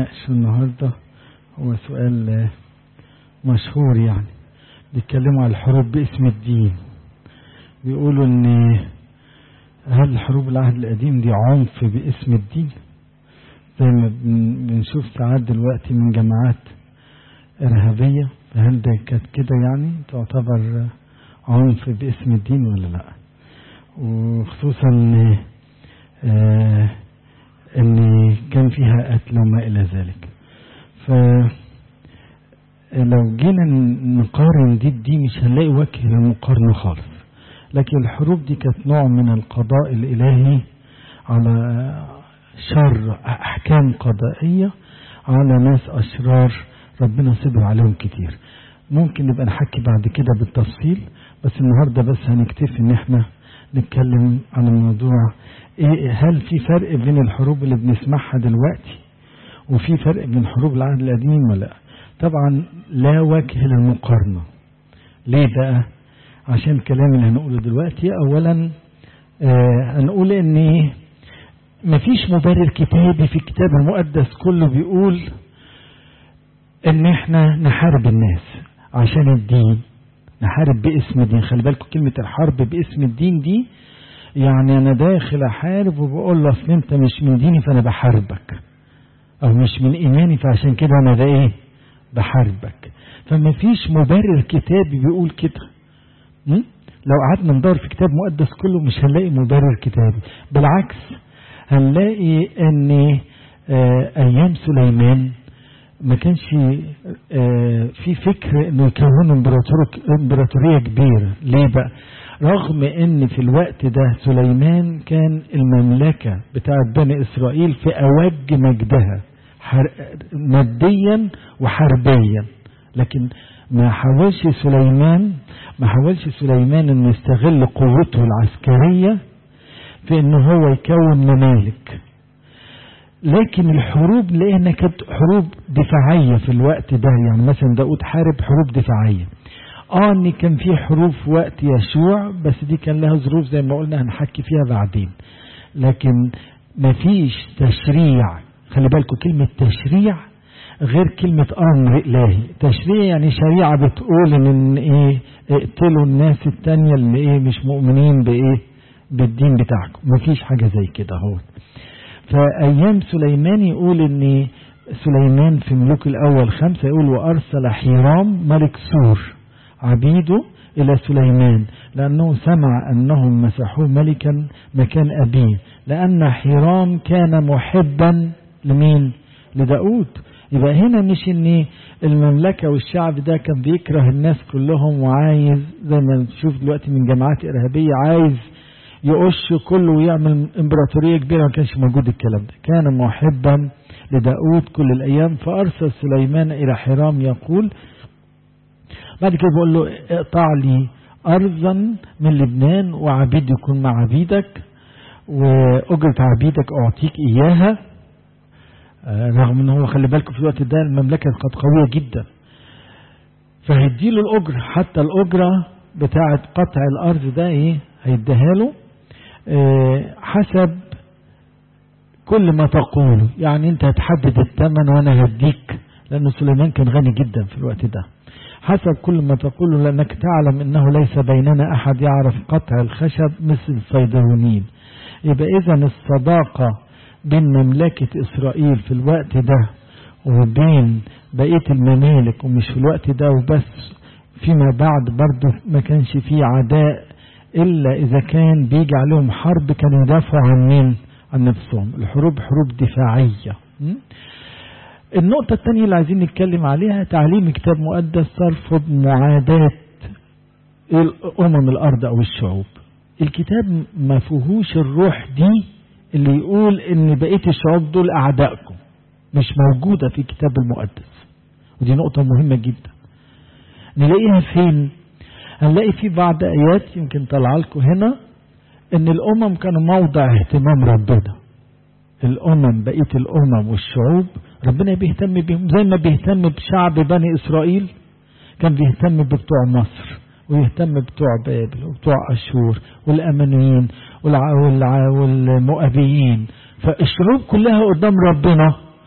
هنناقشه النهاردة هو سؤال مشهور يعني بيتكلموا على الحروب باسم الدين بيقولوا ان هل حروب العهد القديم دي عنف باسم الدين زي ما بنشوف ساعات دلوقتي من جماعات إرهابية فهل ده كانت كده يعني تعتبر عنف باسم الدين ولا لا وخصوصا آه ان كان فيها قتل وما الى ذلك ف لو جينا نقارن دي بدي مش هنلاقي وجه للمقارنة خالص لكن الحروب دي كانت نوع من القضاء الإلهي على شر أحكام قضائية على ناس أشرار ربنا صبر عليهم كتير ممكن نبقى نحكي بعد كده بالتفصيل بس النهاردة بس هنكتفي ان احنا نتكلم عن الموضوع إيه هل في فرق بين الحروب اللي بنسمعها دلوقتي وفي فرق بين حروب العهد القديم ولا طبعا لا وجه للمقارنة ليه بقى عشان الكلام اللي هنقوله دلوقتي اولا آه هنقول ان مفيش مبرر كتابي في الكتاب المقدس كله بيقول ان احنا نحارب الناس عشان الدين نحارب باسم الدين خلي بالكم كلمة الحرب باسم الدين دي يعني انا داخل احارب وبقول له اصل انت مش من ديني فانا بحاربك او مش من ايماني فعشان كده انا ده ايه بحاربك فما فيش مبرر كتابي بيقول كده لو قعدنا ندور في كتاب مقدس كله مش هنلاقي مبرر كتابي بالعكس هنلاقي ان ايام سليمان ما كانش في فكر انه يكون امبراطورية كبيرة ليه بقى رغم ان في الوقت ده سليمان كان المملكة بتاعت بني اسرائيل في اوج مجدها ماديا وحربيا لكن ما حاولش سليمان ما حاولش سليمان انه يستغل قوته العسكرية في ان هو يكون ممالك لكن الحروب لانها كانت حروب دفاعية في الوقت ده يعني مثلا داود حارب حروب دفاعية اه ان كان في حروب في وقت يشوع بس دي كان لها ظروف زي ما قلنا هنحكي فيها بعدين لكن مفيش تشريع خلي بالكم كلمة تشريع غير كلمة أمر إلهي تشريع يعني شريعة بتقول إن إيه اقتلوا الناس التانية اللي إيه مش مؤمنين بإيه بالدين بتاعكم مفيش حاجة زي كده هو فأيام سليمان يقول إن سليمان في ملوك الأول خمسة يقول وأرسل حيرام ملك سور عبيده إلى سليمان لأنه سمع أنهم مسحوه ملكا مكان أبيه لأن حيرام كان محبا لمين لداود يبقى هنا مش ان المملكة والشعب ده كان بيكره الناس كلهم وعايز زي ما نشوف دلوقتي من جماعات إرهابية عايز يقش كله ويعمل امبراطورية كبيرة ما كانش موجود الكلام ده كان محبا لداود كل الأيام فأرسل سليمان إلى حرام يقول بعد كده بقول له اقطع لي أرضا من لبنان وعبيد يكون مع عبيدك وأجرة عبيدك أعطيك إياها رغم ان هو خلي بالكم في الوقت ده المملكة كانت قوية جدا فهيديله الأجر حتى الأجرة بتاعة قطع الأرض ده ايه هيديها له اه حسب كل ما تقوله يعني انت هتحدد الثمن وانا هديك لأن سليمان كان غني جدا في الوقت ده حسب كل ما تقوله لأنك تعلم أنه ليس بيننا أحد يعرف قطع الخشب مثل الصيدلونيين يبقى إذا الصداقة بين مملكة إسرائيل في الوقت ده وبين بقية الممالك ومش في الوقت ده وبس فيما بعد برضه ما كانش فيه عداء إلا إذا كان بيجي عليهم حرب كانوا يدافعوا عن مين؟ عن نفسهم الحروب حروب دفاعية النقطة الثانية اللي عايزين نتكلم عليها تعليم كتاب مقدس ترفض معاداة أمم الأرض أو الشعوب الكتاب ما فيهوش الروح دي اللي يقول ان بقية الشعوب دول اعدائكم مش موجودة في الكتاب المقدس ودي نقطة مهمة جدا نلاقيها فين هنلاقي في بعض ايات يمكن طلع لكم هنا ان الامم كانوا موضع اهتمام ربنا الامم بقية الامم والشعوب ربنا بيهتم بهم زي ما بيهتم بشعب بني اسرائيل كان بيهتم ببتوع مصر ويهتم بتوع بابل وبتوع أشور والأمانيين والمؤابيين فالشعوب كلها قدام ربنا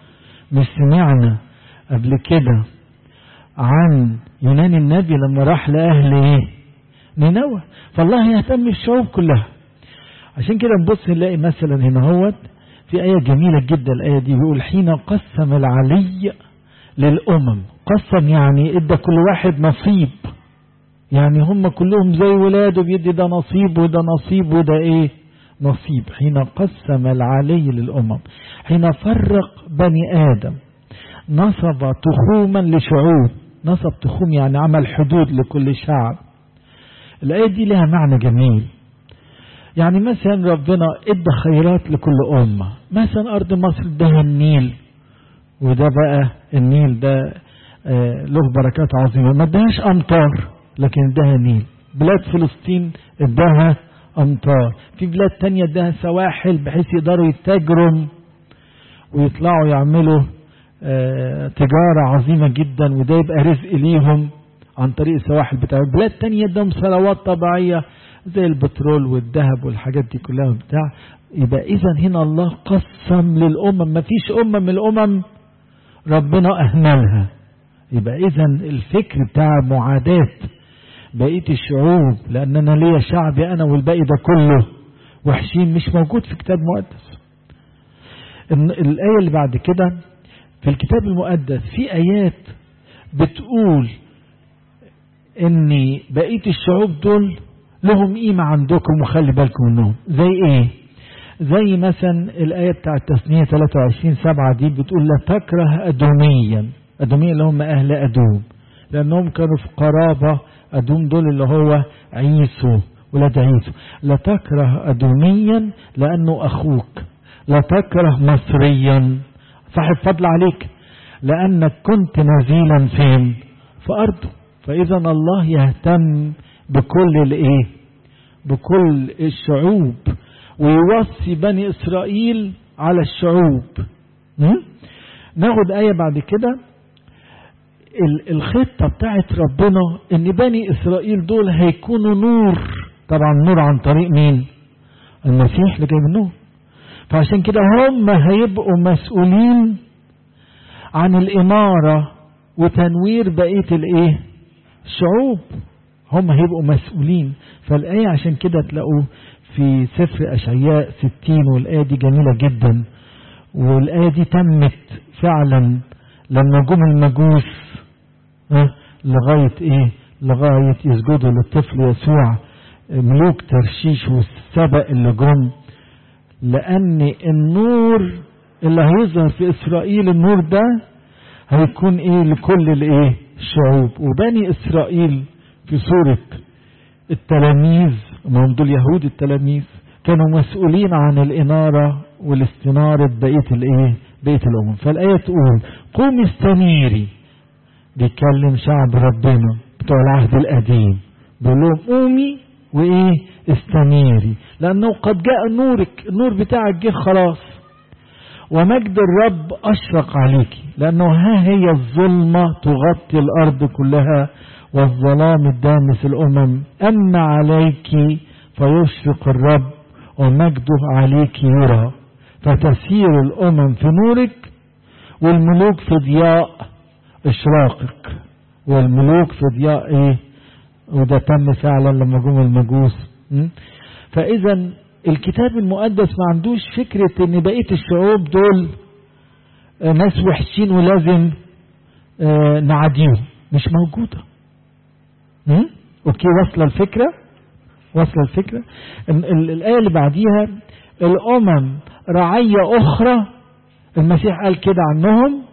مش سمعنا قبل كده عن يونان النبي لما راح لأهل ايه نينوى فالله يهتم بالشعوب كلها عشان كده نبص نلاقي مثلا هنا هوت في آية جميلة جدا الآية دي بيقول حين قسم العلي للأمم قسم يعني ادى كل واحد نصيب يعني هم كلهم زي ولاده بيدي ده نصيب وده نصيب وده ايه نصيب حين قسم العلي للأمم حين فرق بني آدم نصب تخوما لشعوب نصب تخوم يعني عمل حدود لكل شعب الآية دي لها معنى جميل يعني مثلا ربنا ادى خيرات لكل أمة مثلا أرض مصر اداها النيل وده بقى النيل ده آه له بركات عظيمة ما اداهاش أمطار لكن اداها نيل بلاد فلسطين اداها أمطار في بلاد تانية اداها سواحل بحيث يقدروا يتاجروا ويطلعوا يعملوا آه تجارة عظيمة جدا وده يبقى رزق ليهم عن طريق السواحل بتاعهم بلاد تانية اداهم ثروات طبيعية زي البترول والذهب والحاجات دي كلها بتاع يبقى اذا هنا الله قسم للامم ما فيش امه من الامم ربنا اهملها يبقى اذا الفكر بتاع معاداه بقيه الشعوب لان انا ليا شعبي انا والباقي ده كله وحشين مش موجود في كتاب مقدس الايه اللي بعد كده في الكتاب المقدس في ايات بتقول ان بقيه الشعوب دول لهم قيمة عندكم وخلي بالكم منهم زي ايه زي مثلا الآية بتاع التثنية 23 سبعة دي بتقول لا تكره أدوميا أدوميا اللي هم أهل أدوم لأنهم كانوا في قرابة أدوم دول اللي هو عيسو ولاد عيسو لا تكره أدوميا لأنه أخوك لا تكره مصريا صاحب فضل عليك لأنك كنت نزيلا فين في أرضه فإذا الله يهتم بكل الايه بكل الشعوب ويوصي بني اسرائيل على الشعوب ناخد آية بعد كده الخطة بتاعت ربنا ان بني اسرائيل دول هيكونوا نور طبعا نور عن طريق مين المسيح اللي جاي منهم فعشان كده هم هيبقوا مسؤولين عن الإمارة وتنوير بقية الايه الشعوب هم هيبقوا مسؤولين فالآية عشان كده تلاقوا في سفر أشعياء 60 والآية دي جميلة جدا والآية دي تمت فعلا لما جم المجوس اه لغاية ايه لغاية يسجدوا للطفل يسوع ملوك ترشيش والسبق اللي جم لأن النور اللي هيظهر في إسرائيل النور ده هيكون ايه لكل الايه الشعوب وبني إسرائيل في سورة التلاميذ هم دول يهود التلاميذ كانوا مسؤولين عن الإنارة والاستنارة بقية الإيه؟ بقية الأمم فالآية تقول قوم استنيري بيتكلم شعب ربنا بتوع العهد القديم بيقول لهم قومي وإيه استنيري لأنه قد جاء نورك النور بتاعك جه خلاص ومجد الرب أشرق عليك لأنه ها هي الظلمة تغطي الأرض كلها والظلام الدامس الأمم أما عليك فيشرق الرب ومجده عليك يرى فتسير الأمم في نورك والملوك في ضياء إشراقك والملوك في ضياء إيه وده تم فعلا لما جم المجوس فإذا الكتاب المقدس ما عندوش فكرة ان بقية الشعوب دول ناس وحشين ولازم نعاديهم مش موجوده م? اوكي واصله الفكره واصله الفكره الايه اللي بعديها الامم رعيه اخرى المسيح قال كده عنهم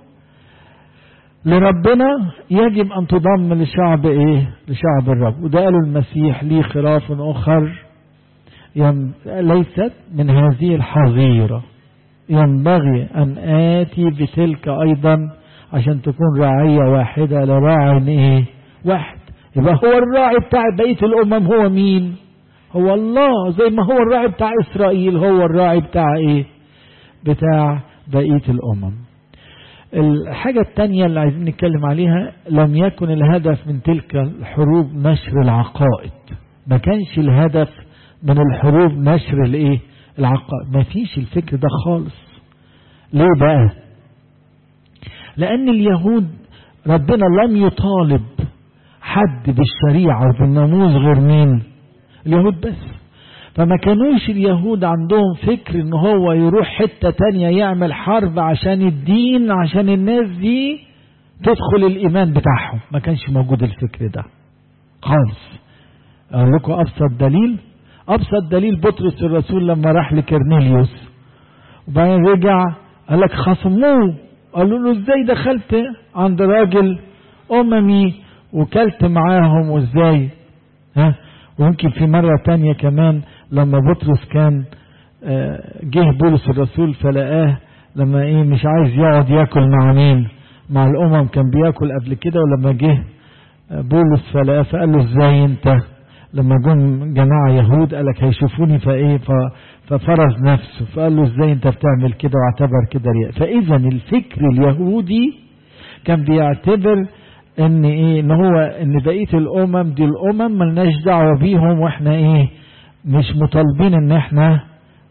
لربنا يجب ان تضم لشعب ايه لشعب الرب وده قاله المسيح لي خراف اخر ين... ليست من هذه الحظيره ينبغي ان اتي بتلك ايضا عشان تكون رعيه واحده لراع ايه واحد يبقى هو الراعي بتاع بقية الأمم هو مين هو الله زي ما هو الراعي بتاع إسرائيل هو الراعي بتاع إيه بتاع بقية الأمم الحاجة التانية اللي عايزين نتكلم عليها لم يكن الهدف من تلك الحروب نشر العقائد ما كانش الهدف من الحروب نشر الايه العقائد ما فيش الفكر ده خالص ليه بقى لأن اليهود ربنا لم يطالب حد بالشريعة وبالناموس غير مين اليهود بس فما كانوش اليهود عندهم فكر ان هو يروح حتة تانية يعمل حرب عشان الدين عشان الناس دي تدخل الايمان بتاعهم ما كانش موجود الفكر ده خالص اقول لكم ابسط دليل ابسط دليل بطرس الرسول لما راح لكرنيليوس وبعدين رجع قال لك خصموه قالوا له ازاي دخلت عند راجل اممي وكلت معاهم وازاي ها ويمكن في مرة تانية كمان لما بطرس كان جه بولس الرسول فلقاه لما ايه مش عايز يقعد ياكل مع مين مع الامم كان بياكل قبل كده ولما جه بولس فلقاه فقال له ازاي انت لما جم جماعة يهود قالك هيشوفوني فايه ففرز نفسه فقال له ازاي انت بتعمل كده واعتبر كده رياء فاذا الفكر اليهودي كان بيعتبر ان ايه ان هو ان بقيه الامم دي الامم ملناش دعوه بيهم واحنا ايه مش مطالبين ان احنا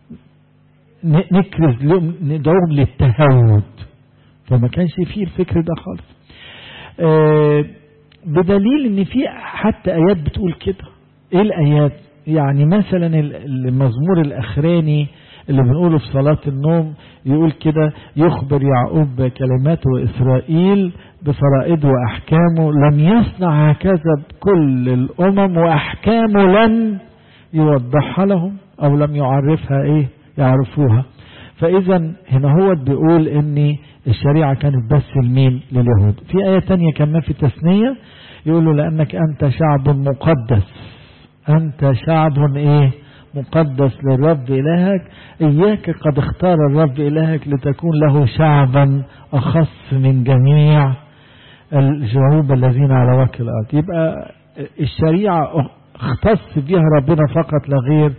نكرز لهم ندعوهم للتهود فما كانش فيه الفكر ده خالص آه بدليل ان في حتى ايات بتقول كده ايه الايات يعني مثلا المزمور الاخراني اللي بنقوله في صلاة النوم يقول كده يخبر يعقوب بكلماته وإسرائيل بفرائضه وأحكامه لم يصنع هكذا بكل الأمم وأحكامه لم يوضحها لهم أو لم يعرفها إيه يعرفوها فإذا هنا هو بيقول إن الشريعة كانت بس لمين لليهود في آية تانية كمان في تثنية يقول له لأنك أنت شعب مقدس أنت شعب إيه مقدس للرب إلهك إياك قد اختار الرب إلهك لتكون له شعبا أخص من جميع الشعوب الذين على وجه الأرض يبقى الشريعة اختص بها ربنا فقط لا غير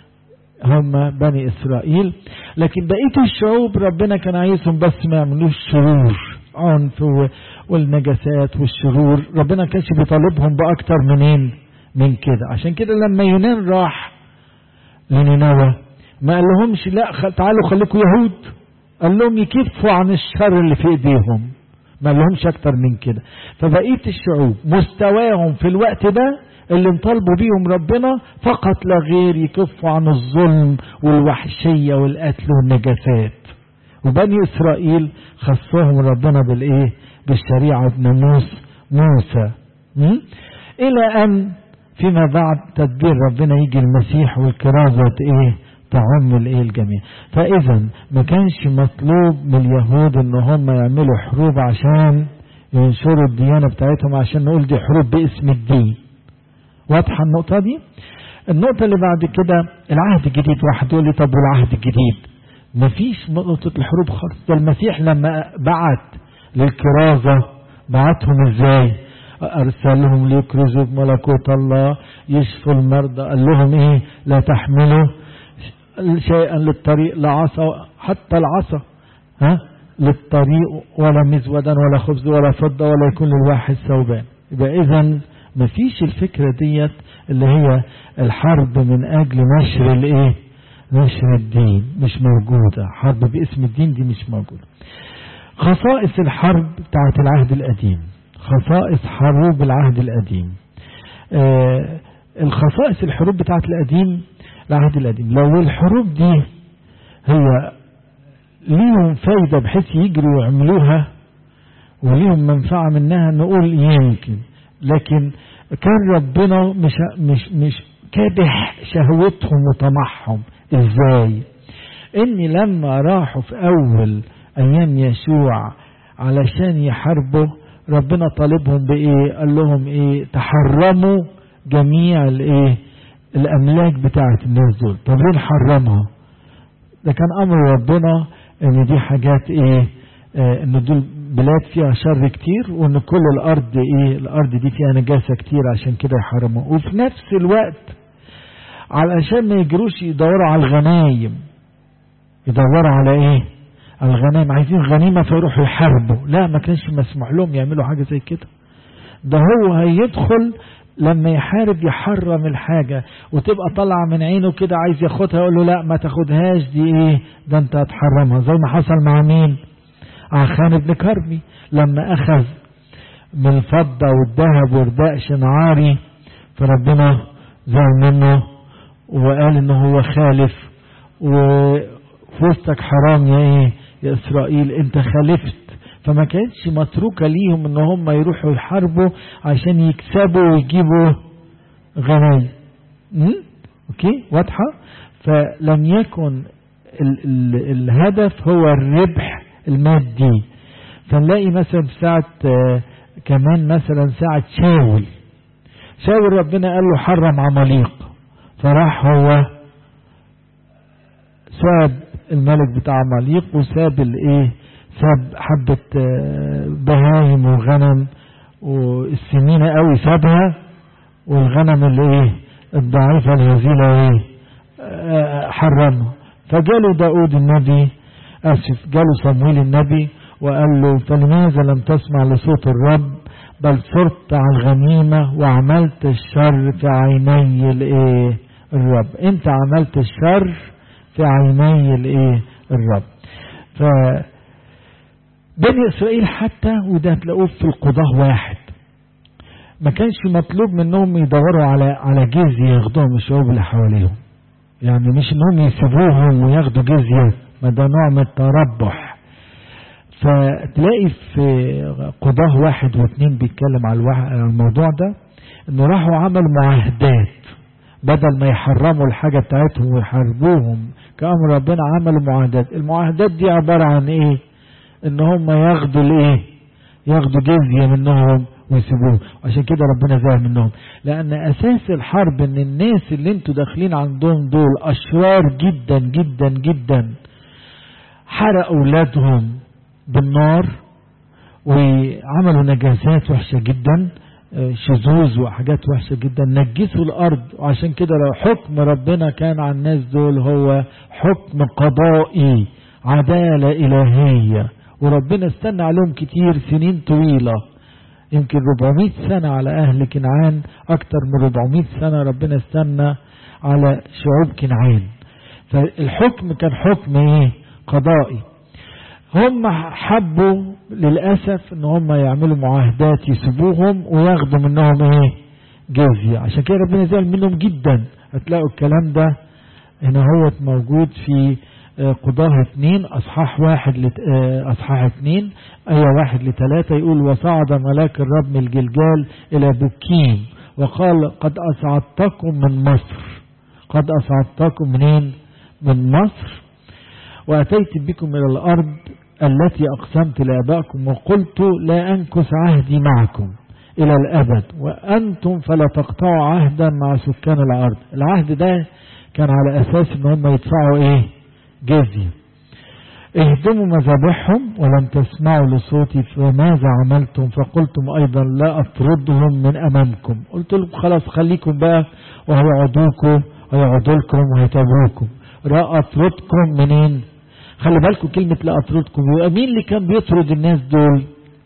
هم بني إسرائيل لكن بقية الشعوب ربنا كان عايزهم بس ما يعملوش شرور عنف والنجاسات والشرور ربنا كانش بيطالبهم بأكتر منين من كده عشان كده لما يونان راح لنينوى ما قال لهمش لا تعالوا خليكم يهود قال لهم يكفوا عن الشر اللي في ايديهم ما قال لهمش اكتر من كده فبقيه الشعوب مستواهم في الوقت ده اللي انطالبوا بيهم ربنا فقط لا غير يكفوا عن الظلم والوحشيه والقتل والنجاسات وبني اسرائيل خصهم ربنا بالايه بالشريعه بناموس موسى الى ان فيما بعد تدبير ربنا يجي المسيح والكرازة ايه تعم الايه الجميع فاذا ما كانش مطلوب من اليهود ان هم يعملوا حروب عشان ينشروا الديانة بتاعتهم عشان نقول دي حروب باسم الدين واضحة النقطة دي النقطة اللي بعد كده العهد الجديد واحد يقول لي طب والعهد الجديد مفيش نقطة الحروب خالص ده المسيح لما بعت للكرازة بعتهم ازاي أرسلهم ليكرزوا بملكوت الله يشفوا المرضى قال لهم إيه لا تحملوا شيئا للطريق لا عصا حتى العصا ها للطريق ولا مزودا ولا خبز ولا فضة ولا يكون للواحد ثوبان يبقى إذا مفيش الفكرة ديت اللي هي الحرب من أجل نشر الإيه نشر الدين مش موجودة حرب باسم الدين دي مش موجودة خصائص الحرب بتاعت العهد القديم خصائص حروب العهد القديم آه الخصائص الحروب بتاعت القديم العهد القديم لو الحروب دي هي ليهم فايدة بحيث يجروا ويعملوها وليهم منفعة منها نقول يمكن لكن كان ربنا مش مش مش كابح شهوتهم وطمعهم ازاي ان لما راحوا في اول ايام يشوع علشان يحاربوا ربنا طالبهم بايه قال لهم ايه تحرموا جميع الايه الاملاك بتاعت الناس دول طب ليه نحرمها ده كان امر ربنا ان دي حاجات ايه آه ان دول بلاد فيها شر كتير وان كل الارض ايه الارض دي فيها نجاسه كتير عشان كده يحرموها وفي نفس الوقت علشان ما يجروش يدوروا على الغنايم يدوروا على ايه على الغنايم عايزين غنيمه فيروحوا يحاربوا لا ما كانش مسموح لهم يعملوا حاجه زي كده ده هو هيدخل لما يحارب يحرم الحاجة وتبقى طالعة من عينه كده عايز ياخدها يقول له لا ما تاخدهاش دي ايه ده انت هتحرمها زي ما حصل مع مين عخان بن كرمي لما أخذ من الفضة والذهب ورداء شنعاري فربنا زعل منه وقال انه هو خالف وفي وسطك حرام يا ايه يا اسرائيل انت خالفت فما كانتش متروكة ليهم ان هم يروحوا يحاربوا عشان يكسبوا ويجيبوا غنايم اوكي واضحة فلم يكن ال ال الهدف هو الربح المادي فنلاقي مثلا في ساعة آه كمان مثلا ساعة شاول شاول ربنا قال له حرم عماليق فراح هو ساب الملك بتاع عماليق وساب الايه ساب حبة آه بهايم وغنم والسمينة قوي سابها والغنم اللي ايه الضعيفة الهزيلة ايه آه حرمها فجاله داود النبي اسف جاله صمويل النبي وقال له فلماذا لم تسمع لصوت الرب بل صرت على الغنيمة وعملت الشر في عيني الايه الرب انت عملت الشر في عيني الايه الرب ف بني اسرائيل حتى وده هتلاقوه في القضاة واحد ما كانش مطلوب منهم يدوروا على على جزية ياخدوهم الشعوب اللي حواليهم يعني مش انهم يسيبوهم وياخدوا جزية ما ده نوع من التربح فتلاقي في قضاه واحد واثنين بيتكلم على الموضوع ده انه راحوا عملوا معاهدات بدل ما يحرموا الحاجة بتاعتهم ويحاربوهم كأمر ربنا عملوا معاهدات المعاهدات دي عبارة عن ايه ان هم ياخدوا الايه ياخدوا جزية منهم ويسيبوهم عشان كده ربنا زعل منهم لان اساس الحرب ان الناس اللي انتوا داخلين عندهم دول اشرار جدا جدا جدا حرقوا اولادهم بالنار وعملوا نجاسات وحشة جدا شذوذ وحاجات وحشة جدا نجسوا الأرض وعشان كده لو حكم ربنا كان على الناس دول هو حكم قضائي عدالة إلهية وربنا استنى عليهم كتير سنين طويلة يمكن 400 سنة على أهل كنعان أكتر من 400 سنة ربنا استنى على شعوب كنعان فالحكم كان حكم إيه قضائي هم حبوا للأسف ان هم يعملوا معاهدات يسيبوهم وياخدوا منهم ايه جزية عشان كده ربنا زعل منهم جدا هتلاقوا الكلام ده هنا هو موجود في قضاه اتنين اصحاح واحد لت... اصحاح اتنين ايه واحد لتلاتة يقول وصعد ملاك الرب من الجلجال الى بوكيم وقال قد اصعدتكم من مصر قد اصعدتكم منين من مصر واتيت بكم الى الارض التي أقسمت لآبائكم وقلت لا أنكس عهدي معكم إلى الأبد وأنتم فلا تقطعوا عهدا مع سكان الأرض العهد ده كان على أساس أن هم يدفعوا إيه جزية اهدموا مذابحهم ولم تسمعوا لصوتي فماذا عملتم فقلتم أيضا لا أطردهم من أمامكم قلت لكم خلاص خليكم بقى وهيعودوكم ويعودوا لكم وهيتابعوكم لا أطردكم منين خلي بالكم كلمة لا أطردكم يبقى مين اللي كان بيطرد الناس دول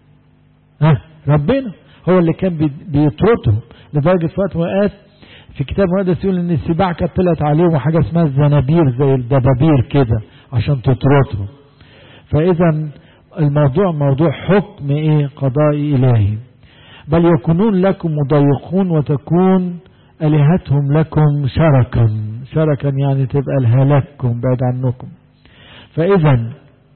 ها ربنا هو اللي كان بيطردهم لدرجة في وقت وقت في كتاب مقدس يقول ان السباع كانت طلعت عليهم حاجة اسمها الزنابير زي الدبابير كده عشان تطردهم فاذا الموضوع موضوع حكم ايه قضائي الهي بل يكونون لكم مضايقون وتكون الهتهم لكم شركا شركا يعني تبقى الهلاككم بعد عنكم فاذا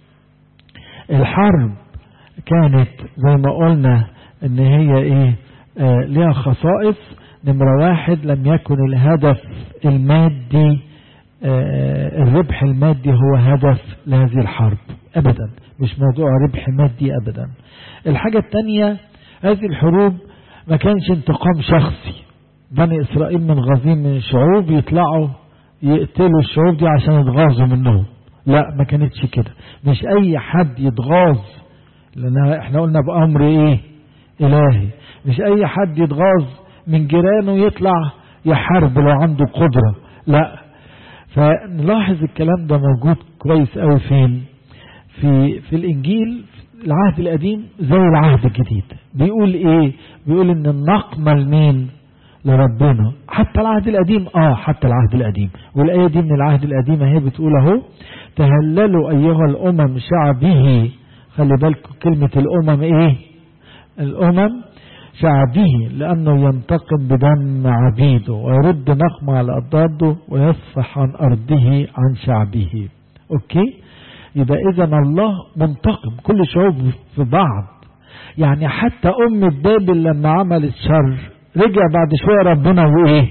الحرب كانت زي ما قلنا ان هي ايه آه ليها خصائص نمرة واحد لم يكن الهدف المادي آه الربح المادي هو هدف لهذه الحرب ابدا مش موضوع ربح مادي ابدا الحاجة الثانية هذه الحروب ما كانش انتقام شخصي بني اسرائيل من غازين من الشعوب يطلعوا يقتلوا الشعوب دي عشان يتغاظوا منهم لا ما كانتش كده مش اي حد يتغاظ لان احنا قلنا بامر ايه الهي مش اي حد يتغاظ من جيرانه يطلع يحارب لو عنده قدرة لا فنلاحظ الكلام ده موجود كويس قوي فين في في الانجيل العهد القديم زي العهد الجديد بيقول ايه بيقول ان النقمة لمين لربنا حتى العهد القديم اه حتى العهد القديم والايه دي من العهد القديم هي بتقول اهو تهللوا ايها الامم شعبه خلي بالكم كلمة الأمم إيه الأمم شعبه لأنه ينتقم بدم عبيده ويرد نقمة على أضداده ويصفح عن أرضه عن شعبه أوكي يبقى إذا الله منتقم كل شعوب في بعض يعني حتى أم بابل لما عملت شر رجع بعد شوية ربنا وإيه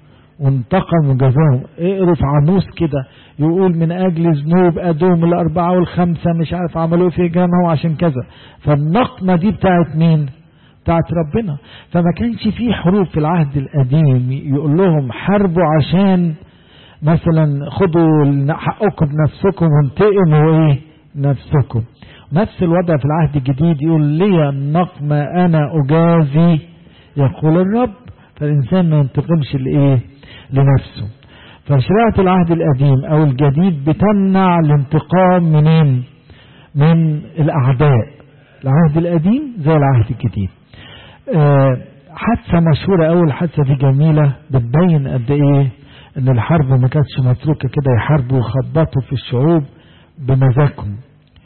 وانتقم وجزاهم اقروا في عموس كده يقول من اجل ذنوب ادوم الاربعه والخمسه مش عارف عملوا في جنه عشان كذا فالنقمه دي بتاعت مين؟ بتاعت ربنا فما كانش في حروب في العهد القديم يقول لهم حاربوا عشان مثلا خدوا حقكم بنفسكم وانتقموا ايه نفسكم نفس الوضع في العهد الجديد يقول لي النقمة انا اجازي يقول الرب فالانسان ما ينتقمش لايه لنفسه فشريعة العهد القديم او الجديد بتمنع الانتقام منين من الاعداء العهد القديم زي العهد الجديد أه حادثة مشهورة أول حادثة دي جميلة بتبين قد إيه إن الحرب ما كانتش متروكة كده يحاربوا ويخبطوا في الشعوب بمزاجهم.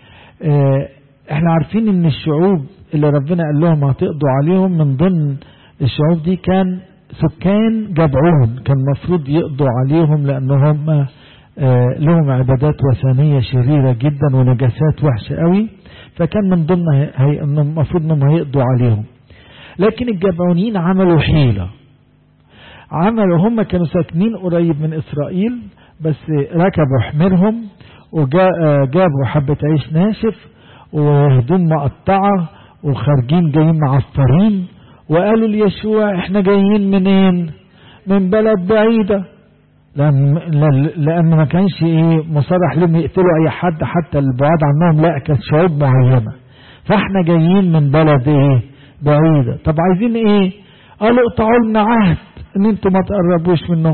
أه إحنا عارفين إن الشعوب اللي ربنا قال لهم هتقضوا عليهم من ضمن الشعوب دي كان سكان جبعون كان المفروض يقضوا عليهم لأن هم أه لهم عبادات وثنية شريرة جدا ونجاسات وحشة قوي فكان من ضمن هي انهم المفروض انهم هيقضوا عليهم لكن الجبعونيين عملوا حيلة عملوا هم كانوا ساكنين قريب من إسرائيل بس ركبوا حمرهم وجابوا حبة عيش ناشف وهدوم مقطعة وخارجين جايين معفرين وقالوا ليشوع احنا جايين منين من بلد بعيدة لأن, لأن ما كانش ايه مصرح لهم يقتلوا أي حد حتى البعاد عنهم لا كانت شعوب معينة فاحنا جايين من بلد ايه بعيدة طب عايزين ايه قالوا اقطعوا لنا عهد ان انتوا ما تقربوش منهم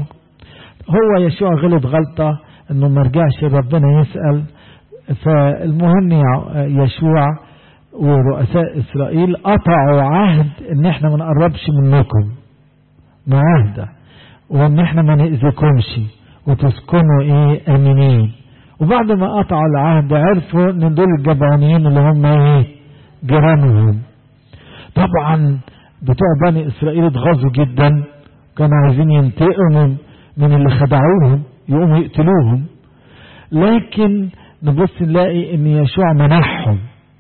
هو يشوع غلط غلطة انه ما رجعش ربنا يسأل فالمهم يشوع ورؤساء اسرائيل قطعوا عهد ان احنا ما نقربش منكم معاهدة وان احنا ما نأذيكمش وتسكنوا ايه امنين وبعد ما قطعوا العهد عرفوا ان دول الجبعونيين اللي هم ايه جيرانهم طبعا بتوع بني اسرائيل اتغاظوا جدا كانوا عايزين ينتقموا من اللي خدعوهم يقوموا يقتلوهم لكن نبص نلاقي ان يشوع منحهم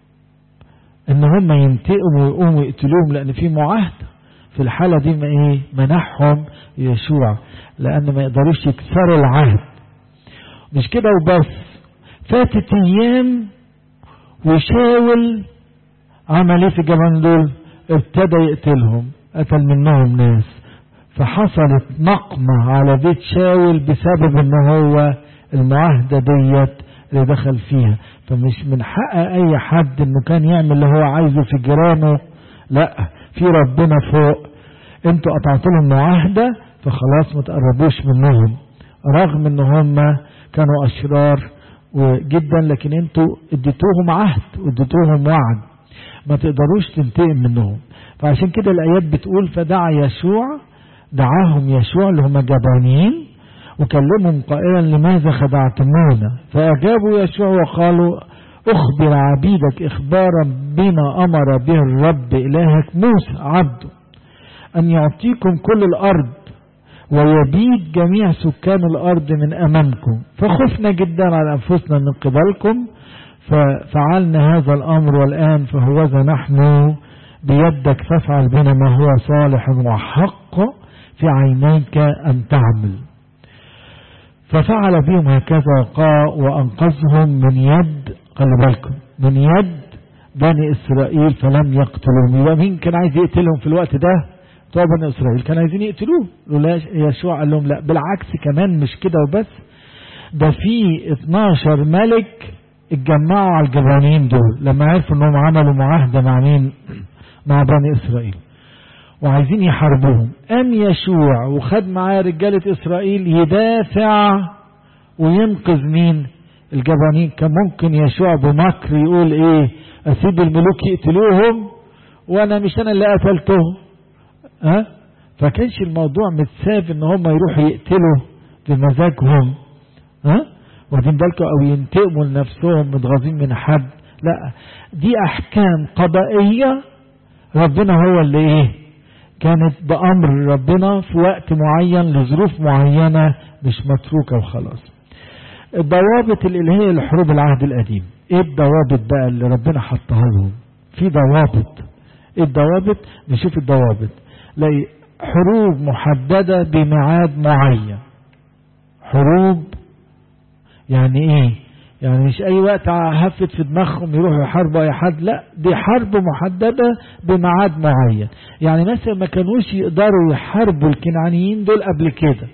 ان هم ينتقموا ويقوموا يقتلوهم لان في معاهده في الحالة دي ما ايه منحهم يشوع لان ما يقدروش يكسروا العهد مش كده وبس فاتت ايام وشاول عمل ايه في الجبل دول ابتدى يقتلهم قتل منهم ناس فحصلت نقمة على بيت شاول بسبب ان هو المعاهدة ديت اللي دخل فيها فمش من حق اي حد انه كان يعمل اللي هو عايزه في جيرانه لا في ربنا فوق انتوا قطعتوا لهم معاهدة فخلاص ما تقربوش منهم رغم ان هم كانوا اشرار جدا لكن انتوا اديتوهم عهد واديتوهم وعد ما تقدروش تنتقم منهم فعشان كده الايات بتقول فدعا يشوع دعاهم يشوع اللي هم جبانيين وكلمهم قائلا لماذا خدعتمونا فاجابوا يشوع وقالوا اخبر عبيدك اخبارا بما امر به الرب الهك موسى عبده ان يعطيكم كل الارض ويبيد جميع سكان الارض من امامكم فخفنا جدا على انفسنا من قبلكم ففعلنا هذا الامر والان فهوذا نحن بيدك فافعل بنا ما هو صالح وحق في عينيك ان تعمل ففعل بهم هكذا وانقذهم من يد خلي بالكم من يد بني اسرائيل فلم يقتلوهم يبقى مين كان عايز يقتلهم في الوقت ده بتوع بني اسرائيل كانوا عايزين يقتلوه لولا يشوع قال لهم لا بالعكس كمان مش كده وبس ده في 12 ملك اتجمعوا على الجبانيين دول لما عرفوا انهم عملوا معاهده مع مين مع بني اسرائيل وعايزين يحاربوهم قام يشوع وخد معاه رجاله اسرائيل يدافع وينقذ مين الجبانين كان ممكن يشوع بمكر يقول ايه اسيب الملوك يقتلوهم وانا مش انا اللي قتلتهم ها أه؟ فكانش الموضوع متساب ان هم يروحوا يقتلوا بمزاجهم ها أه؟ واخدين بالكم او ينتقموا لنفسهم متغاظين من حد لا دي احكام قضائية ربنا هو اللي ايه كانت بامر ربنا في وقت معين لظروف معينة مش متروكة وخلاص الضوابط الالهية لحروب العهد القديم ايه الضوابط بقى اللي ربنا حطها لهم في ضوابط ايه الضوابط نشوف الضوابط لاقي حروب محددة بميعاد معين حروب يعني ايه يعني مش اي وقت هفت في دماغهم يروحوا يحاربوا اي حد لا دي حرب محددة بميعاد معين يعني مثلا ما كانوش يقدروا يحاربوا الكنعانيين دول قبل كده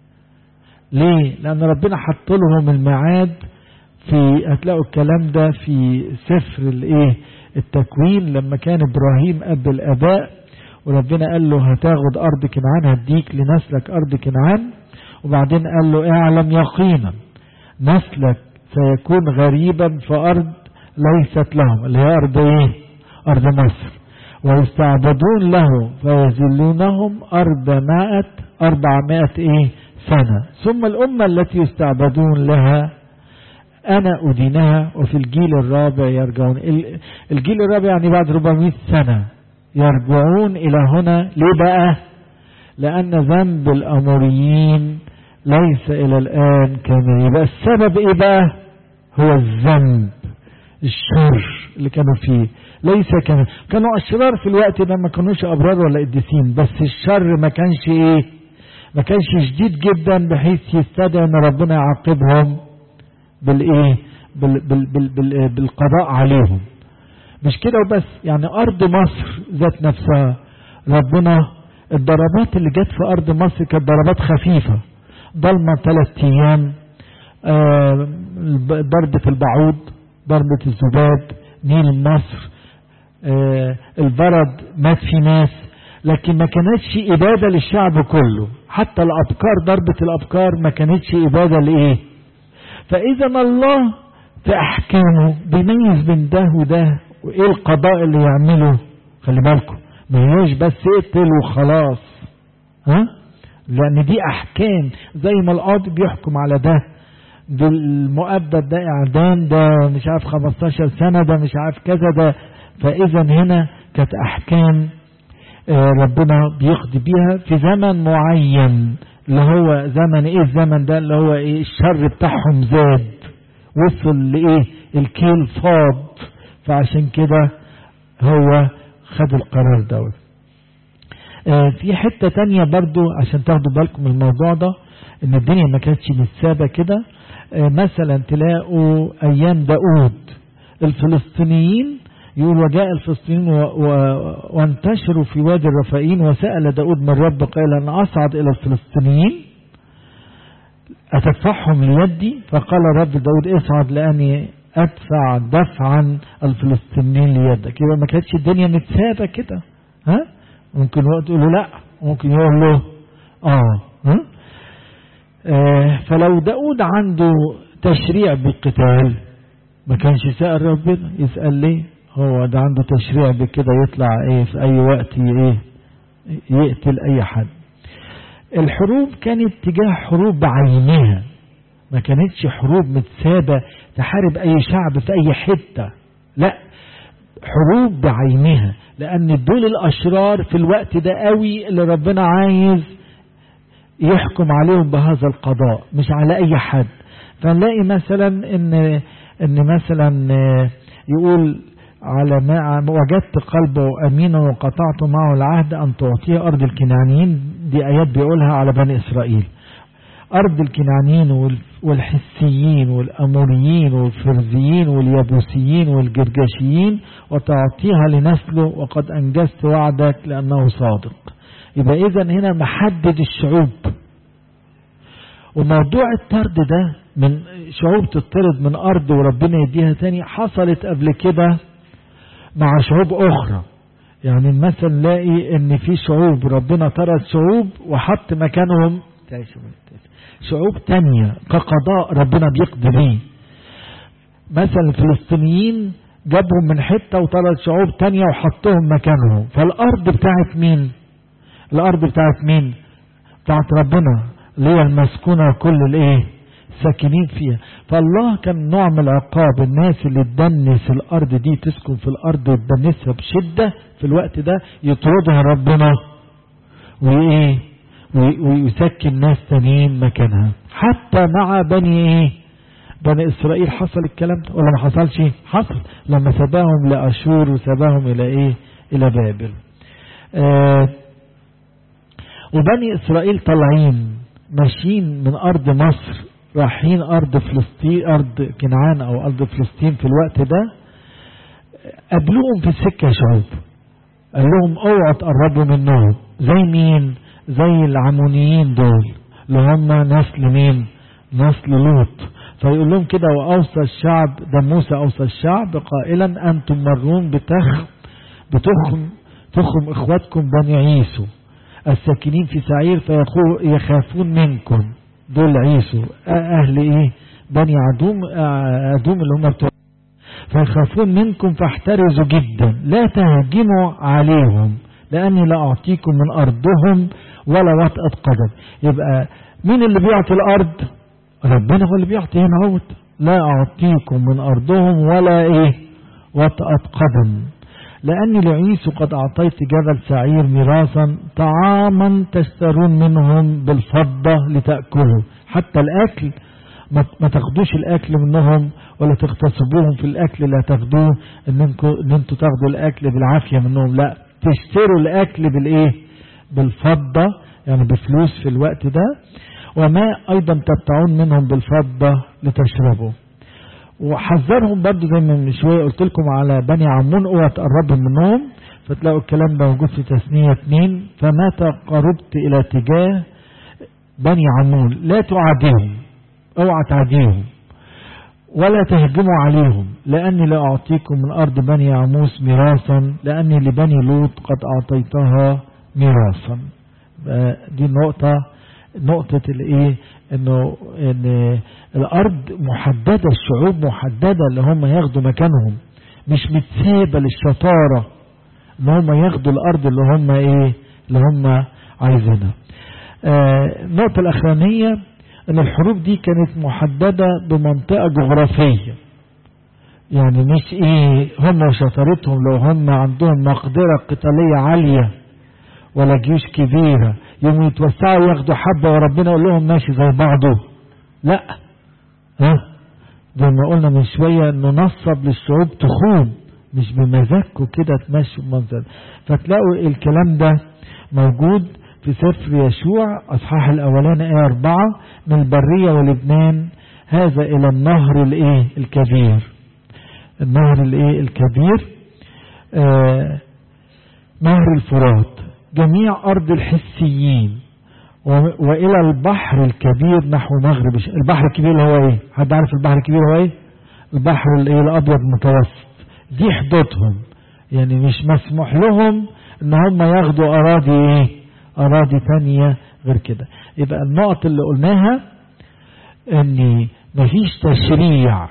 ليه لان ربنا حط لهم الميعاد في هتلاقوا الكلام ده في سفر الايه التكوين لما كان ابراهيم اب الاباء وربنا قال له هتاخد ارض كنعان هديك لنسلك ارض كنعان وبعدين قال له اعلم يقينا نسلك سيكون غريبا في ارض ليست لهم اللي هي ارض ايه ارض مصر ويستعبدون له فيذلونهم أربعمائة أربعمائة إيه سنة ثم الأمة التي يستعبدون لها أنا أدينها وفي الجيل الرابع يرجعون الجيل الرابع يعني بعد 400 سنة يرجعون إلى هنا ليه بقى لأن ذنب الأموريين ليس إلى الآن كامل يبقى السبب إيه بقى هو الذنب الشر اللي كانوا فيه ليس كان كانوا أشرار في الوقت ده ما كانوش أبرار ولا قديسين بس الشر ما كانش إيه ما كانش شديد جدا بحيث يستدعي ان ربنا يعاقبهم بالايه بال بال بال بال بالقضاء عليهم مش كده وبس يعني ارض مصر ذات نفسها ربنا الضربات اللي جت في ارض مصر كانت ضربات خفيفه ضلمه ثلاث ايام آه ضربه البعوض ضربه الذباب نيل مصر آه البرد مات في ناس لكن ما كانتش إبادة للشعب كله حتى الأبكار ضربة الأبكار ما كانتش إبادة لإيه فإذا الله في أحكامه بيميز بين ده وده وإيه القضاء اللي يعمله خلي بالكم ما هيش بس اقتل وخلاص ها لأن دي أحكام زي ما القاضي بيحكم على ده بالمؤبد ده إعدام ده مش عارف 15 سنة ده مش عارف كذا ده فإذا هنا كانت أحكام ربنا بيقضي بيها في زمن معين اللي هو زمن ايه الزمن ده اللي هو ايه الشر بتاعهم زاد وصل لايه الكيل فاض فعشان كده هو خد القرار دوت آه في حتة تانية برضو عشان تاخدوا بالكم من الموضوع ده ان الدنيا ما كانتش متسابة كده آه مثلا تلاقوا ايام داود الفلسطينيين يقول وجاء الفلسطينيين و... و... وانتشروا في وادي الرفائين وسأل داود من رب قال أن أصعد إلى الفلسطينيين أتدفعهم ليدي فقال رب داود اصعد لأني أدفع دفعا الفلسطينيين ليدك يبقى ما كانتش الدنيا متسابة كده ها ممكن وقت يقول له لا ممكن يقول له آه ها آه فلو داود عنده تشريع بالقتال ما كانش سأل ربنا يسأل ليه هو ده عنده تشريع بكده يطلع ايه في اي وقت ايه يقتل اي حد الحروب كانت تجاه حروب بعينها ما كانتش حروب متسابة تحارب اي شعب في اي حتة لا حروب بعينها لان دول الاشرار في الوقت ده قوي اللي ربنا عايز يحكم عليهم بهذا القضاء مش على اي حد فنلاقي مثلا ان ان مثلا يقول على ما وجدت قلبه امينا وقطعت معه العهد ان تعطيه ارض الكنعانيين دي ايات بيقولها على بني اسرائيل ارض الكنعانيين والحسيين والاموريين والفرزيين واليابوسيين والجرجاشيين وتعطيها لنسله وقد انجزت وعدك لانه صادق يبقى اذا هنا محدد الشعوب وموضوع الطرد ده من شعوب تطرد من ارض وربنا يديها تاني حصلت قبل كده مع شعوب اخرى يعني مثلا نلاقي ان في شعوب ربنا طرد شعوب وحط مكانهم شعوب تانية كقضاء ربنا بيقضي بيه مثلا الفلسطينيين جابهم من حتة وطرد شعوب تانية وحطهم مكانهم فالارض بتاعت مين الارض بتاعت مين بتاعت ربنا اللي هي المسكونة كل الايه ساكنين فيها فالله كان نوع من العقاب الناس اللي تدنس الارض دي تسكن في الارض وتدنسها بشدة في الوقت ده يطردها ربنا وايه ويسكن ناس تانيين مكانها حتى مع بني ايه بني اسرائيل حصل الكلام ده ولا ما حصلش حصل لما سباهم لاشور وسباهم الى ايه الى بابل آه وبني اسرائيل طالعين ماشيين من ارض مصر رايحين ارض فلسطين ارض كنعان او ارض فلسطين في الوقت ده قابلوهم في السكه شعوب قال لهم اوعوا تقربوا منهم زي مين زي العمونيين دول اللي هم نسل مين نسل لوط فيقول لهم كده واوصى الشعب ده موسى اوصى الشعب قائلا انتم مرون بتخ بتخم تخم اخواتكم بني عيسو الساكنين في سعير فيخافون منكم دول عيسو اهل ايه بني عدوم عدوم اللي هم بتوع فيخافون منكم فاحترزوا جدا لا تهجموا عليهم لاني لا اعطيكم من ارضهم ولا وطأة قدم يبقى مين اللي بيعطي الارض ربنا هو اللي بيعطي هنا اهوت لا اعطيكم من ارضهم ولا ايه وطأة قدم لأني لعيسو قد أعطيت جبل سعير ميراثا طعاما تشترون منهم بالفضة لتأكلوا حتى الأكل ما تاخدوش الأكل منهم ولا تغتصبوهم في الأكل لا تاخدوه إن انتوا تاخدوا الأكل بالعافية منهم لا تشتروا الأكل بالإيه بالفضة يعني بفلوس في الوقت ده وما أيضا تبتعون منهم بالفضة لتشربوا وحذرهم برضو زي ما من شوية قلت لكم على بني عمون اوعى تقربوا منهم فتلاقوا الكلام ده موجود في تثنية اتنين فمتى قربت الى تجاه بني عمون لا تعاديهم اوعى تعديهم ولا تهجموا عليهم لاني لا اعطيكم من ارض بني عموس ميراثا لاني لبني لوط قد اعطيتها ميراثا دي النقطة نقطة الايه انه ان الارض محددة الشعوب محددة اللي هم ياخدوا مكانهم مش متسابة للشطارة ان هم ياخدوا الارض اللي هم ايه اللي هم عايزينها آه النقطة الاخرانية ان الحروب دي كانت محددة بمنطقة جغرافية يعني مش ايه هم وشطارتهم لو هم عندهم مقدرة قتالية عالية ولا جيوش كبيرة يوم يتوسعوا ياخدوا حبة وربنا يقول لهم ماشي زي بعضه لا ها زي ما قلنا من شوية انه نصب للشعوب تخون مش بمزاجكم كده تمشوا المنظر فتلاقوا الكلام ده موجود في سفر يشوع اصحاح الاولاني ايه اربعة من البرية ولبنان هذا الى النهر الايه الكبير النهر الايه الكبير آه نهر الفرات جميع أرض الحسيين وإلى البحر الكبير نحو مغرب البحر الكبير اللي هو إيه حد عارف البحر الكبير هو إيه البحر الإيه الأبيض المتوسط دي حدودهم يعني مش مسموح لهم إن هم ياخدوا أراضي إيه أراضي ثانية غير كده يبقى النقط اللي قلناها إن مفيش تشريع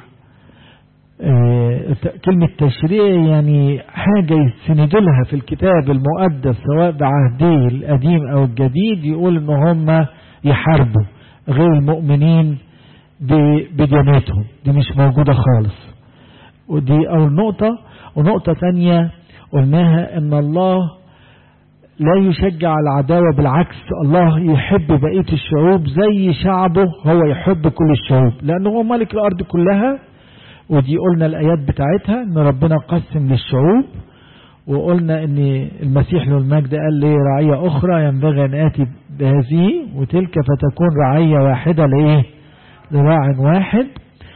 كلمة تشريع يعني حاجة يسندوا لها في الكتاب المقدس سواء بعهديه القديم أو الجديد يقول إن هم يحاربوا غير المؤمنين بديانتهم دي مش موجودة خالص ودي أول نقطة ونقطة تانية قلناها إن الله لا يشجع العداوة بالعكس الله يحب بقية الشعوب زي شعبه هو يحب كل الشعوب لأنه هو ملك الأرض كلها ودي قلنا الآيات بتاعتها ان ربنا قسم للشعوب وقلنا ان المسيح له المجد قال لي رعية اخرى ينبغي ان اتي بهذه وتلك فتكون رعية واحدة لايه لراع واحد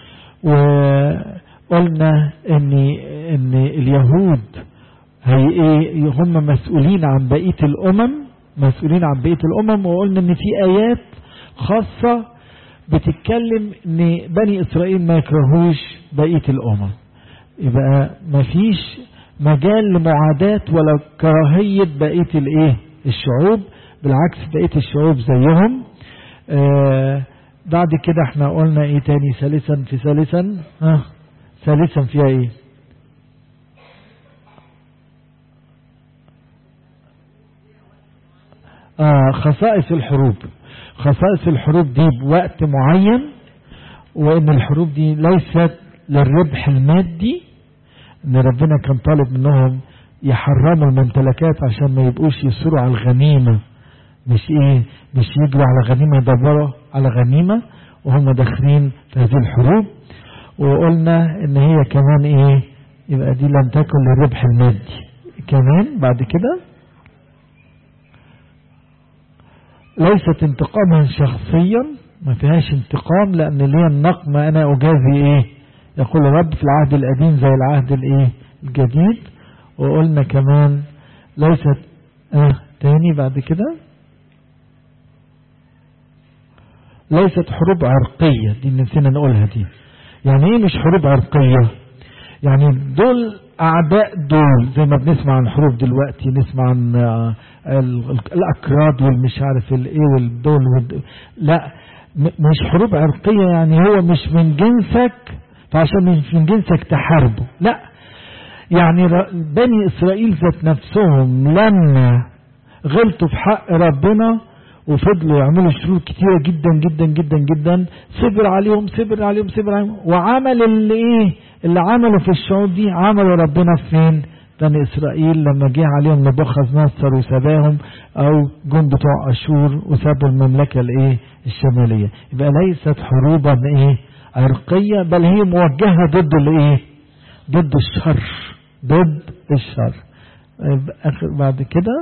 وقلنا ان ان اليهود هي ايه هم مسؤولين عن بقية الامم مسؤولين عن بقية الامم وقلنا ان في ايات خاصة بتتكلم ان بني اسرائيل ما يكرهوش بقية الامم يبقى مفيش مجال لمعاداة ولا كراهية بقية الايه الشعوب بالعكس بقية الشعوب زيهم آه بعد كده احنا قلنا ايه تاني ثالثا في ثالثا ها ثالثا فيها ايه آه خصائص الحروب خصائص الحروب دي بوقت معين وان الحروب دي ليست للربح المادي ان ربنا كان طالب منهم يحرموا الممتلكات عشان ما يبقوش يسروا على الغنيمة مش ايه مش يجروا على غنيمة يدوروا على غنيمة وهم داخلين في هذه الحروب وقلنا ان هي كمان ايه يبقى دي لم تكن للربح المادي كمان بعد كده ليست انتقاما شخصيا ما فيهاش انتقام لان ليه النقمة انا اجازي ايه يقول الرب في العهد القديم زي العهد الايه الجديد وقلنا كمان ليست اه تاني بعد كده ليست حروب عرقية دي نسينا نقولها دي يعني ايه مش حروب عرقية يعني دول اعداء دول زي ما بنسمع عن حروب دلوقتي نسمع عن الاكراد والمش عارف الايه والدول والدول لا مش حروب عرقية يعني هو مش من جنسك فعشان مش من جنسك تحاربه لا يعني بني اسرائيل ذات نفسهم لما غلطوا في حق ربنا وفضلوا يعملوا شرور كتيرة جدا جدا جدا جدا صبر عليهم صبر عليهم صبر عليهم وعمل اللي ايه اللي عملوا في الشعوب دي عملوا ربنا فين بني اسرائيل لما جه عليهم نبوخذ نصر وسباهم او جند بتوع اشور وسابوا المملكة الايه الشمالية يبقى ليست حروبا ايه عرقية بل هي موجهة ضد الايه ضد الشر ضد الشر اخر بعد كده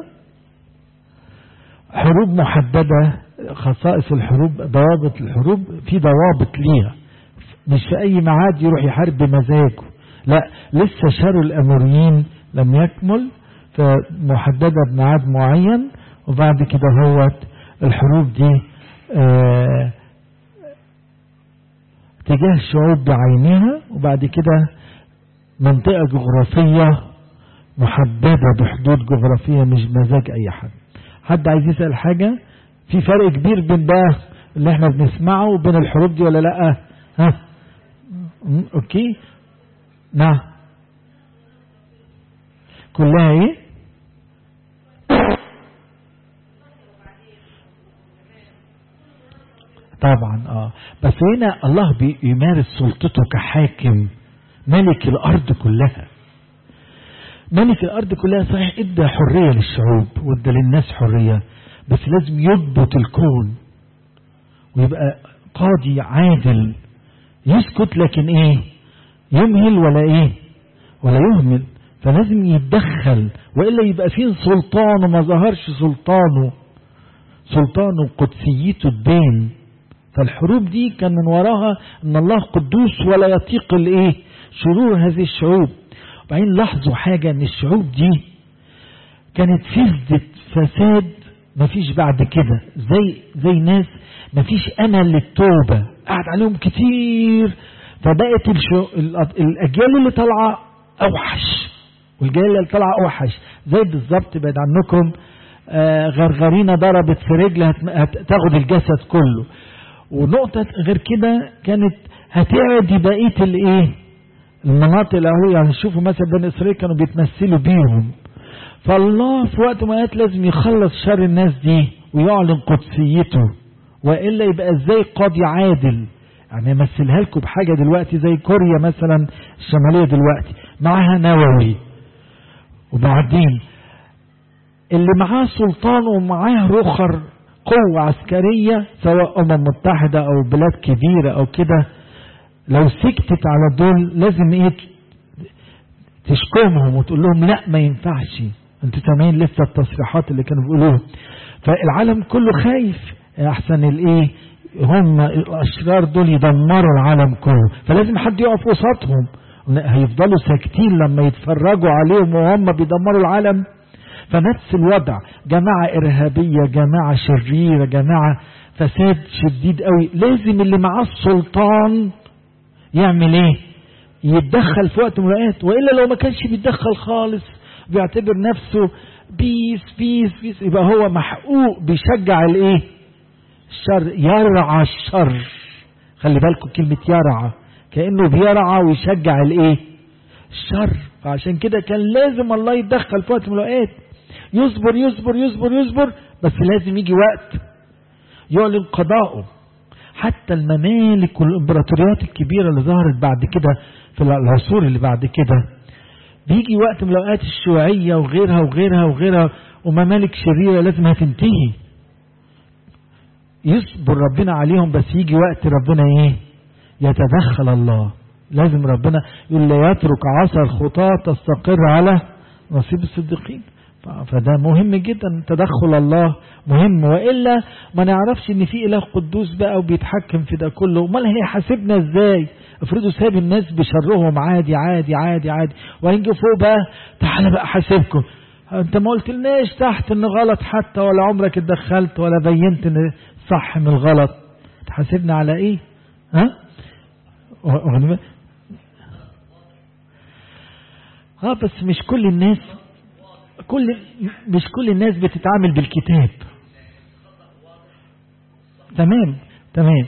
حروب محددة خصائص الحروب ضوابط الحروب في ضوابط ليها مش في اي معاد يروح يحارب بمزاجه لا لسه شر الاموريين لم يكمل فمحددة بميعاد معين وبعد كده هوت الحروب دي اه تجاه الشعوب بعينها وبعد كده منطقة جغرافية محددة بحدود جغرافية مش مزاج أي حد حد عايز يسأل حاجة في فرق كبير بين ده اللي احنا بنسمعه وبين الحروب دي ولا لا ها اوكي نعم كلها ايه طبعا اه بس هنا الله بيمارس سلطته كحاكم ملك الارض كلها ملك الارض كلها صحيح ادى حريه للشعوب وادى للناس حريه بس لازم يضبط الكون ويبقى قاضي عادل يسكت لكن ايه يمهل ولا ايه ولا يهمل فلازم يتدخل والا يبقى فين سلطانه ما ظهرش سلطانه سلطانه قدسيته تبين فالحروب دي كان من وراها ان الله قدوس ولا يطيق الايه شرور هذه الشعوب وبعدين لاحظوا حاجة ان الشعوب دي كانت فسدت فساد مفيش بعد كده زي زي ناس مفيش امل للتوبة قعد عليهم كتير فبقت الشو... الاجيال اللي طالعة اوحش والجيل اللي طالعة اوحش زي بالظبط بعد عنكم آه غرغرينة ضربت في رجل هت... هتاخد الجسد كله ونقطة غير كده كانت هتعدي بقية الايه المناطق الاهوية يعني شوفوا مثلا بني اسرائيل كانوا بيتمثلوا بيهم فالله في وقت ما لازم يخلص شر الناس دي ويعلن قدسيته والا يبقى ازاي قاضي عادل يعني امثلها لكم بحاجه دلوقتي زي كوريا مثلا الشماليه دلوقتي معاها نووي وبعدين اللي معاه سلطان ومعاه رخر قوة عسكرية سواء أمم متحدة أو بلاد كبيرة أو كده لو سكتت على دول لازم ايه تشكمهم وتقول لهم لا ما ينفعش انتوا سامعين لسه التصريحات اللي كانوا بيقولوها فالعالم كله خايف احسن الايه هم الاشرار دول يدمروا العالم كله فلازم حد يقف وسطهم هيفضلوا ساكتين لما يتفرجوا عليهم وهم بيدمروا العالم فنفس الوضع جماعة إرهابية جماعة شريرة جماعة فساد شديد قوي لازم اللي معاه السلطان يعمل ايه يتدخل في وقت من الاوقات والا لو ما كانش بيتدخل خالص بيعتبر نفسه بيس بيس بيس يبقى هو محقوق بيشجع الايه الشر يرعى الشر خلي بالكم كلمة يرعى كأنه بيرعى ويشجع الايه الشر فعشان كده كان لازم الله يتدخل في وقت من الاوقات يصبر يصبر يصبر يصبر بس لازم يجي وقت يعلن قضاءه حتى الممالك والامبراطوريات الكبيرة اللي ظهرت بعد كده في العصور اللي بعد كده بيجي وقت من الأوقات الشيوعية وغيرها وغيرها وغيرها وممالك شريرة لازم هتنتهي يصبر ربنا عليهم بس يجي وقت ربنا ايه يتدخل الله لازم ربنا يقول لا يترك عصا الخطاة تستقر على نصيب الصديقين فده مهم جدا تدخل الله مهم وإلا ما نعرفش ان في اله قدوس بقى وبيتحكم في ده كله امال هيحاسبنا ازاي افرضوا ساب الناس بشرهم عادي عادي عادي عادي وهنجي فوق بقى تعالى بقى حاسبكم انت ما قلتلناش تحت ان غلط حتى ولا عمرك اتدخلت ولا بينت ان صح من الغلط تحاسبنا على ايه ها اه بس مش كل الناس كل مش كل الناس بتتعامل بالكتاب تمام تمام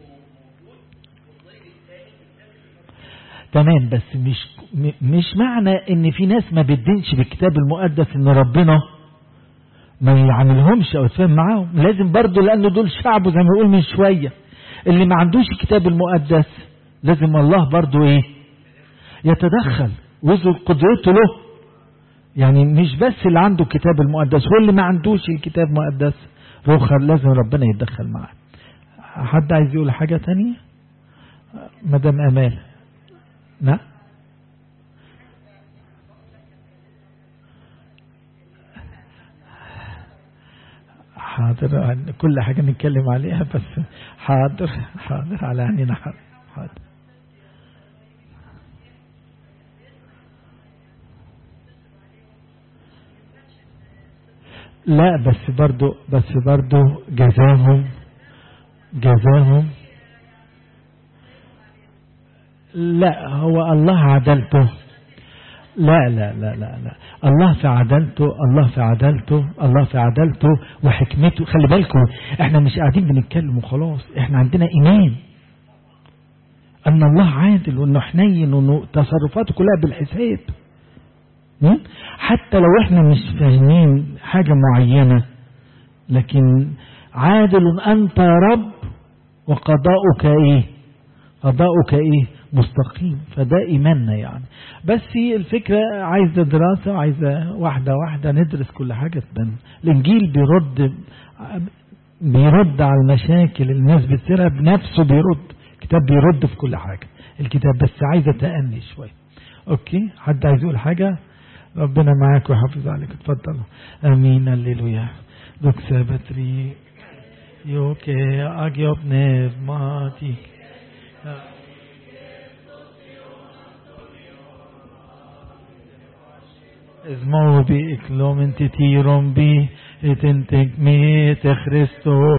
تمام بس مش مش معنى ان في ناس ما بتدينش بالكتاب المقدس ان ربنا ما يعاملهمش او يتفاهم معاهم لازم برضه لانه دول شعبه زي ما بيقول من شويه اللي ما عندوش الكتاب المقدس لازم الله برضه ايه يتدخل ويظهر قدرته له يعني مش بس اللي عنده الكتاب المقدس هو اللي ما عندوش الكتاب المقدس روخر لازم ربنا يتدخل معاه حد عايز يقول حاجة تانية مدام أمال لا حاضر كل حاجة نتكلم عليها بس حاضر حاضر على عينينا حاضر لا بس برضو بس برضو جزاهم جزاهم لا هو الله عدلته لا لا لا لا لا الله في عدلته الله في عدلته الله في عدلته وحكمته خلي بالكم احنا مش قاعدين بنتكلم وخلاص احنا عندنا ايمان ان الله عادل وانه حنين وانه تصرفاته كلها بالحساب حتى لو احنا مش فاهمين حاجة معينة لكن عادل أنت يا رب وقضاؤك ايه قضاؤك ايه مستقيم فده ايماننا يعني بس الفكرة عايزة دراسة وعايزة واحدة واحدة ندرس كل حاجة تبان الانجيل بيرد بيرد على المشاكل الناس بتصيرها بنفسه بيرد الكتاب بيرد في كل حاجة الكتاب بس عايزة تأني شوية اوكي حد عايز يقول حاجة ربنا معاك ويحافظ عليك اتفضل امين هللويا دوك سابتري يوكي اجيوب نيف ماتي اسمعوا بي اكلومن تتيرون بي اتنتك ميت خريستو